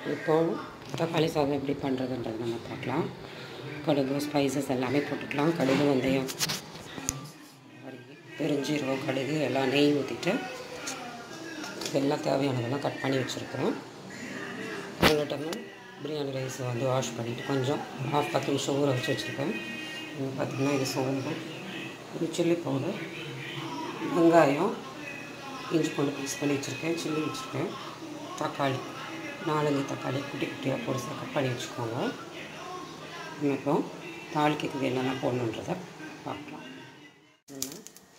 இப்போது தக்காளி சாதம் எப்படி பண்ணுறதுன்றது நம்ம பார்க்கலாம் கடுகு ஸ்பைசஸ் எல்லாமே போட்டுக்கலாம் கடுகு வெந்தயம் பெருஞ்சீரகம் கடுகு எல்லாம் நெய் ஊற்றிட்டு இதெல்லாம் தேவையானதெல்லாம் கட் பண்ணி வச்சுருக்கிறேன் ஒரு டம்ளர் பிரியாணி ரைஸ் வந்து வாஷ் பண்ணிவிட்டு கொஞ்சம் ஹாஃப் பத்து நிமிஷம் ஊற வச்சு வச்சுருக்கேன் இங்கே பார்த்திங்கன்னா இது சோம்பு இது சில்லி பவுடர் வெங்காயம் இஞ்சி பூண்டு பீஸ் பண்ணி வச்சுருக்கேன் சில்லி வச்சுருக்கேன் தக்காளி நாலஞ்சு தக்காளி குட்டி குட்டியாக பொடிசாக கட் பண்ணி வச்சுக்கோங்க இப்போ தாளிக்கிறதுக்கு என்னென்ன போடணுன்றதை பார்க்கலாம் நல்லா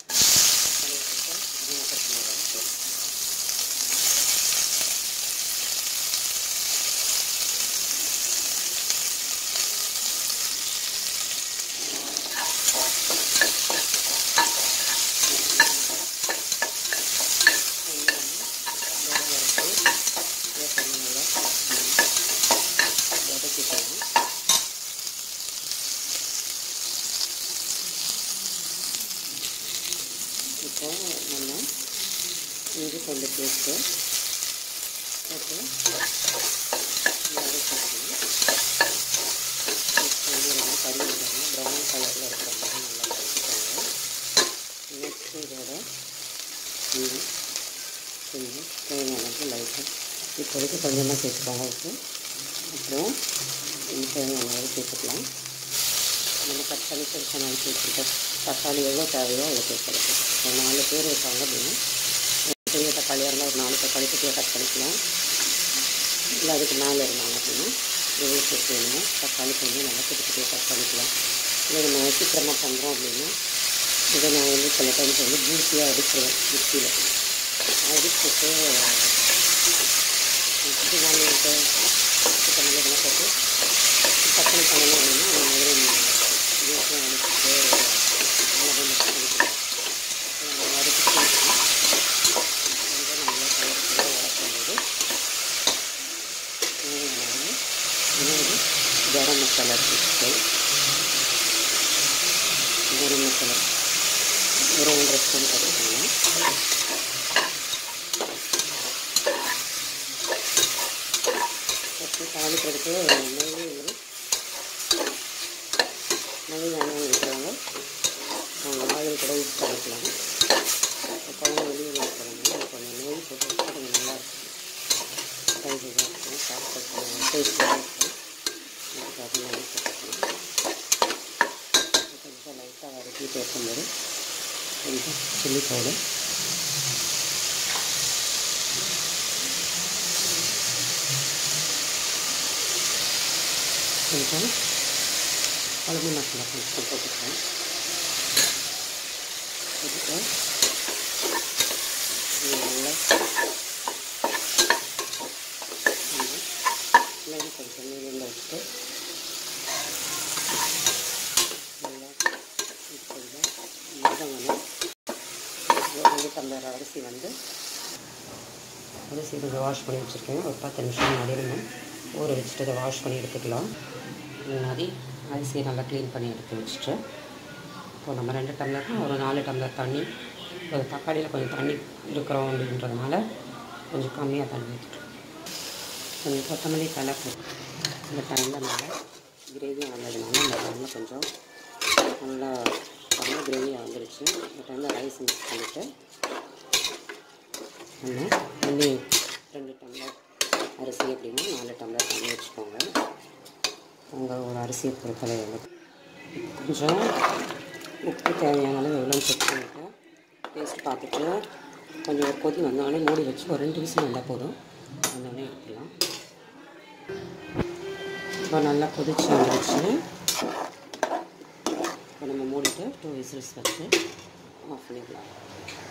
இப்போ நம்ம இஞ்சி கொண்டு பேஸ்ட்டு போட்டு வதக்கிக்கணும் வந்து நல்லா கறி விடாமல் ப்ரௌன் கலரில் இருக்கிற மாதிரி நல்லா வதக்கிக்கோங்க நெக்ஸ்ட் இதோட இன்னும் கொஞ்சம் தேவையானது லைட்டாக இப்போதைக்கு கொஞ்சமாக சேர்த்துக்கோங்க உப்பு அப்புறம் இது தேவையான அளவு சேர்த்துக்கலாம் நம்ம கட் பண்ணி பெருசாக நறுக்கி வச்சுருக்க தக்காளி எவ்வளோ தேவையோ அவ்வளோ சேர்க்கலாம் ஒரு நாலு பேர் இருக்காங்க அப்படின்னா பெரிய தக்காளியாக இருந்தால் ஒரு நாலு தக்காளி குட்டியாக கட் பண்ணிக்கலாம் இல்லை அதுக்கு மேலே இருந்தாங்க அப்படின்னா எவ்வளோ சேர்த்து வேணுமோ தக்காளி கொஞ்சம் நல்லா குட்டி குட்டியாக கட் பண்ணிக்கலாம் இல்லை நம்ம சீக்கிரமாக பண்ணுறோம் அப்படின்னா இதை நான் வந்து சில டைம்ஸ் வந்து ஜூஸியாக அடிச்சிருவேன் மிக்சியில் அடிச்சுட்டு மிக்சி வாங்கிட்டு சிக்கன் இதெல்லாம் போட்டு டக்குனு பண்ணணும் அப்படின்னா அந்த மாதிரி ஜூஸியாக அடிச்சுட்டு மிளகு மிக்ஸ் பண்ணிக்கலாம் வதக்கி கொஞ்சம் நல்லா கலர்ஃபுல்லாக வளர்க்கும்போது இன்னொரு கரம் மசாலா இருக்குது கரம் மசாலா ஒரு ஒன்றரை ஸ்பூன் போட்டுக்கோங்க ஃபஸ்ட்டு தாளிக்கிறதுக்கு நெய் நெய் வேணாம் இருக்கிறவங்க அவங்க ஆயில் கூட யூஸ் பண்ணிக்கலாம் குழம்பு வெளியில் இருக்கிறவங்க கொஞ்சம் நெய் போட்டு வச்சா கொஞ்சம் நல்லாயிருக்கும் ஸ்பைசஸாக இருக்கும் சாப்பிட்டு டேஸ்ட்டாக இருக்கும் அதுக்காக நெய் போட்டுக்கலாம் கொஞ்சம் லைட்டாக வதக்கிட்டு இருக்கும்போது கொஞ்சம் சில்லி பவுடர் கொஞ்சம் குழம்பு மசாலா கொஞ்சம் போட்டுக்கலாம் போட்டுட்டு நல்லா ஃப்ளேம் கொஞ்சம் மீடியமில் வச்சுட்டு நல்லா இது கொஞ்சம் வதங்கணும் ஒரு ரெண்டு டம்ளர் அரிசி வந்து அரிசி கொஞ்சம் வாஷ் பண்ணி வச்சுருக்கேன் ஒரு பத்து நிமிஷம் முன்னாடி நம்ம ஊற வச்சுட்டு அதை வாஷ் பண்ணி எடுத்துக்கலாம் முன்னாடி அரிசியை நல்லா க்ளீன் பண்ணி எடுத்து வச்சுட்டு இப்போ நம்ம ரெண்டு டம்ளர்னா ஒரு நாலு டம்ளர் தண்ணி ஒரு தக்காளியில் கொஞ்சம் தண்ணி இருக்கிறோம் அப்படின்றதுனால கொஞ்சம் கம்மியாக தண்ணி ஊற்றிட்டோம் கொஞ்சம் கொத்தமல்லி தலை போட்டு இந்த டைமில் நல்லா கிரேவி வந்ததுனால இந்த டைமில் கொஞ்சம் நல்லா நல்லா கிரேவி வந்துருச்சு இந்த டைமில் ரைஸ் மிக்ஸ் பண்ணிவிட்டு நம்ம தண்ணி ரெண்டு டம்ளர் அரிசி அப்படின்னா நாலு டம்ளர் தண்ணி வச்சுக்கோங்க உங்கள் ஒரு அரிசியை பொறுத்தளவு கொஞ்சம் உப்பு தேவையான அளவு எவ்வளோன்னு செக் பண்ணிவிட்டு டேஸ்ட் பார்த்துட்டு கொஞ்சம் ஒரு கொதி வந்தோடனே மூடி வச்சு ஒரு ரெண்டு விசில் நல்லா போதும் வந்தோடனே எடுத்துக்கலாம் இப்போ நல்லா கொதிச்சு வந்துருச்சு இப்போ நம்ம மூடிட்டு டூ விசில்ஸ் வச்சு ஆஃப் பண்ணிக்கலாம்